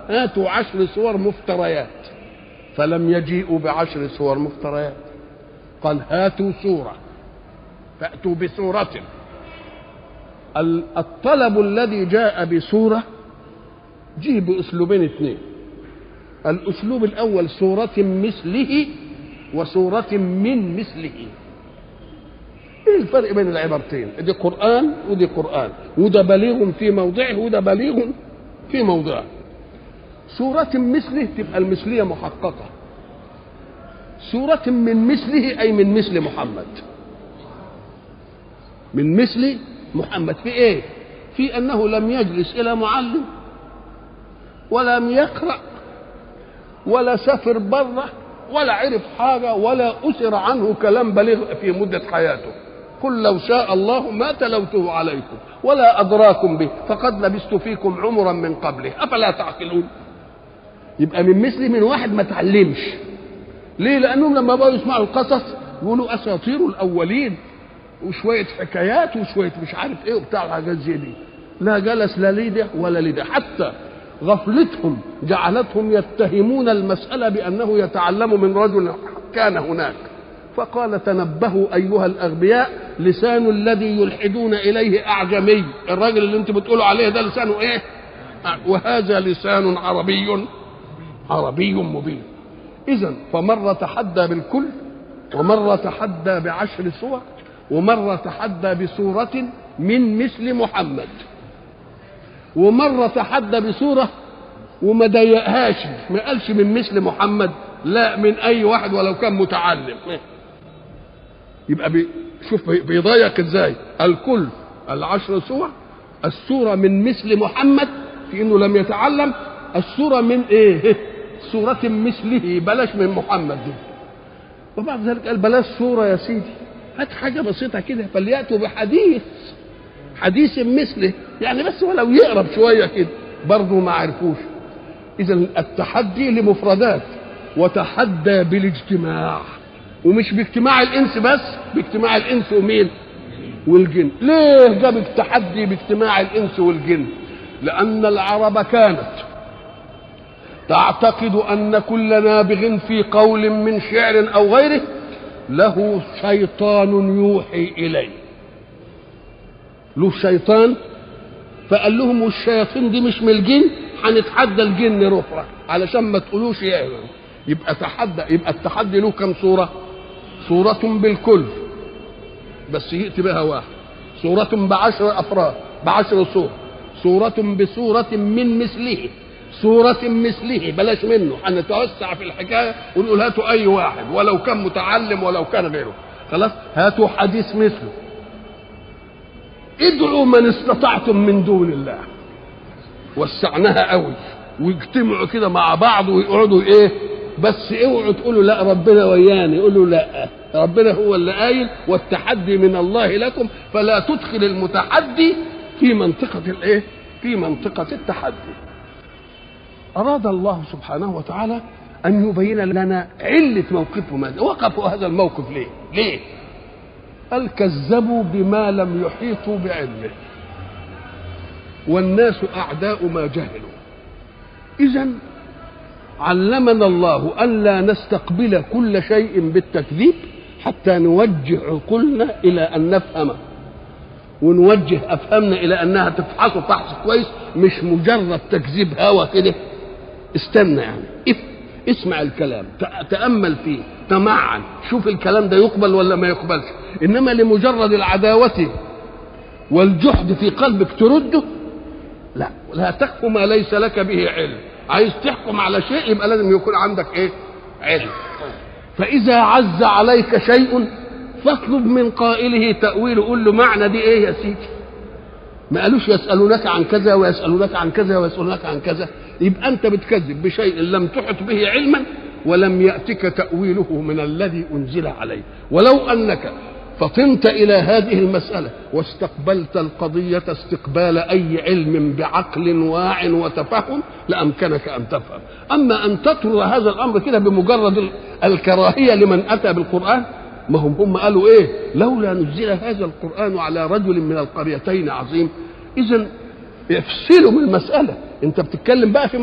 هاتوا عشر سور مفتريات فلم يجيئوا بعشر سور مفتريات قال هاتوا سورة فأتوا بسورة الطلب الذي جاء بسورة جه بأسلوبين اثنين الأسلوب الأول سورة مثله وسورة من مثله ايه الفرق بين العبارتين دي قرآن ودي قرآن وده بليغ في موضعه وده بليغ في موضعه سورة مثله تبقى المثلية محققة سورة من مثله أي من مثل محمد من مثل محمد في ايه في انه لم يجلس الى معلم ولم يقرا ولا سافر بره ولا عرف حاجه ولا اسر عنه كلام بليغ في مده حياته قل لو شاء الله ما تلوته عليكم ولا ادراكم به فقد لبست فيكم عمرا من قبله افلا تعقلون يبقى من مثل من واحد ما تعلمش ليه لانهم لما بقوا يسمعوا القصص يقولوا اساطير الاولين وشويه حكايات وشويه مش عارف ايه وبتاع حاجات زي دي لا جلس لا لده ولا لده حتى غفلتهم جعلتهم يتهمون المسألة بأنه يتعلم من رجل كان هناك فقال تنبهوا أيها الأغبياء لسان الذي يلحدون إليه أعجمي الراجل اللي انت بتقولوا عليه ده لسانه إيه وهذا لسان عربي عربي مبين إذا فمرة تحدى بالكل ومرة تحدى بعشر صور ومرة تحدى بسورة من مثل محمد ومرة تحدى بسورة وما ضيقهاش ما قالش من مثل محمد لا من أي واحد ولو كان متعلم يبقى بي شوف بيضيق ازاي الكل العشر سور السورة من مثل محمد في انه لم يتعلم السورة من ايه سورة مثله بلاش من محمد دي وبعد ذلك قال بلاش سورة يا سيدي هات حاجة بسيطة كده فليأتوا بحديث حديث مثله يعني بس ولو يقرب شوية كده برضه ما عرفوش إذا التحدي لمفردات وتحدى بالاجتماع ومش باجتماع الإنس بس باجتماع الإنس ومين والجن ليه جاب التحدي باجتماع الإنس والجن لأن العرب كانت تعتقد أن كل نابغ في قول من شعر أو غيره له شيطان يوحي إليه له شيطان فقال لهم والشياطين دي مش من الجن هنتحدى الجن رفرة علشان ما تقولوش يا يبقى تحدى يبقى التحدي له كم صورة صورة بالكل بس يأتي بها واحد صورة بعشر أفراد بعشر صور صورة بصورة من مثله صورة مثله بلاش منه هنتوسع في الحكاية ونقول هاتوا أي واحد ولو كان متعلم ولو كان غيره خلاص هاتوا حديث مثله ادعوا من استطعتم من دون الله وسعناها قوي ويجتمعوا كده مع بعض ويقعدوا ايه بس اوعوا تقولوا لا ربنا وياني قولوا لا ربنا هو اللي قايل والتحدي من الله لكم فلا تدخل المتحدي في منطقة الايه في منطقة التحدي أراد الله سبحانه وتعالى أن يبين لنا علة موقفهم هذا وقفوا هذا الموقف ليه ليه قال كذبوا بما لم يحيطوا بعلمه والناس أعداء ما جهلوا إذا علمنا الله أن لا نستقبل كل شيء بالتكذيب حتى نوجه عقولنا إلى أن نفهمه ونوجه أفهامنا إلى أنها تفحصه فحص كويس مش مجرد تكذيب هوى كده استنى يعني اف اسمع الكلام تأمل فيه تمعن شوف الكلام ده يقبل ولا ما يقبلش انما لمجرد العداوة والجحد في قلبك ترده لا لا تخف ما ليس لك به علم عايز تحكم على شيء يبقى لازم يكون عندك ايه علم فاذا عز عليك شيء فاطلب من قائله تأويله قول له معنى دي ايه يا سيدي ما قالوش يسألونك عن كذا ويسألونك عن كذا ويسألونك عن كذا يبقى أنت بتكذب بشيء لم تحط به علما ولم يأتك تأويله من الذي أنزل عليه ولو أنك فطنت إلى هذه المسألة واستقبلت القضية استقبال أي علم بعقل واع وتفهم لأمكنك أن تفهم أما أن تطرد هذا الأمر كده بمجرد الكراهية لمن أتى بالقرآن ما هم هم قالوا ايه لولا نزل هذا القران على رجل من القريتين عظيم اذا افصلوا من المساله انت بتتكلم بقى في